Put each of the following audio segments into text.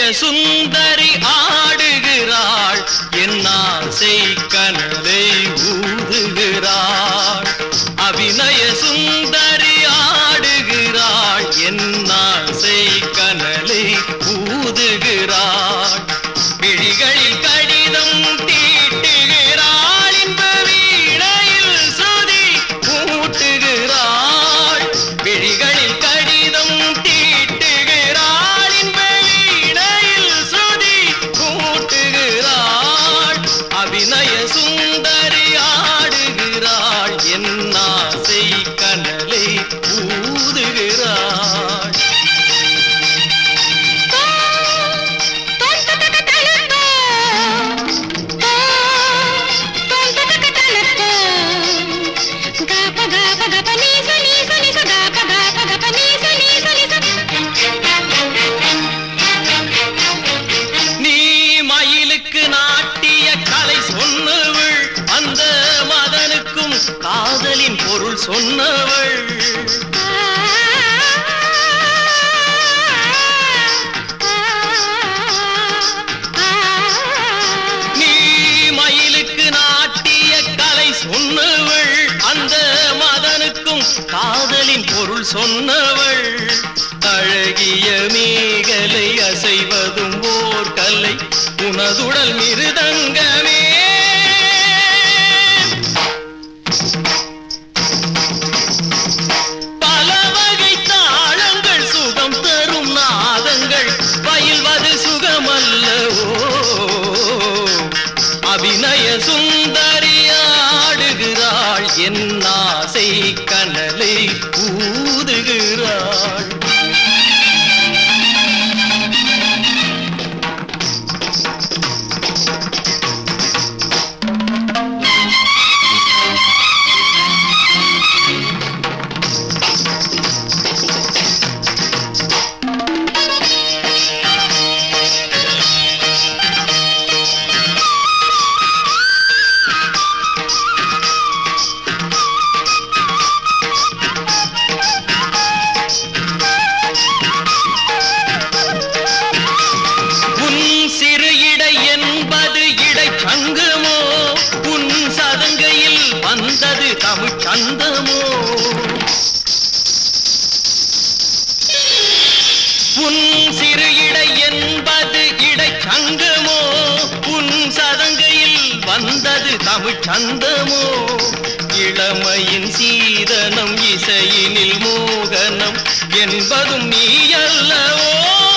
சுந்தரி ஆடுகிறாள் என் ஆசை கனலை ஊதுகிறாள் அபிநய சுந்தரி ஆடுகிறாள் என் ஆசை கனலை ஊதுகிறாள் விழிகளில் கடிதம் தீட்டுகிறாள் இன்ப வீணையில் சுதி கூட்டுகிறாள் விழிகளில் கடிதம் தீட்டுகிறாள் இன்ப வீணையில் சுதி கூட்டுகிறாள் அபிநய சுந்தரி ஆடுகிறாள் என் ஆசை கனலை ஊதுகிறாள் நீ மயிலுக்கு நாட்டிய கலை சொன்னவள் அந்த மதனுக்கும் காதலின் பொருள் சொன்னவள் நீ மயிலுக்கு நாட்டிய கலை சொன்னவள் அந்த மதனுக்கும் காதலின் பொருள் சொன்னவள் அழகிய மேகலை அசைவதும் ஓர் கலை உனதுடல் மிருதங்கமே பல வகை தாளங்கள் சுகம் தரும் நாதங்கள் பயில்வது சுகமல்லவோ அபிநய சுந்தரி ஆடுகிறாள் என் ஆசை கனலை ஊதுகிறாள் உன் சிறு இடை என்பது இடை சங்கமோ உன் சதங்கையில் வந்தது தமிழ் சந்தமோ உன் சிறு இடை என்பது இடை சங்கமோ உன் சதங்கையில் வந்தது தமிழ் சந்தமோ இளமையின் சீதனம் இசையினில் மோகனம் என்பதும் நீ அல்லவோ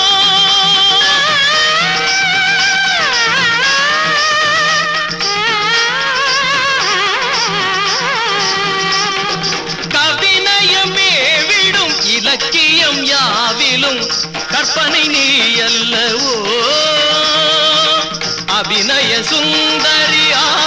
கவினயமே விடும் இலக்கியம் யாவிலும் கற்பனை நீ அல்லவோ அபிநய சுந்தரியா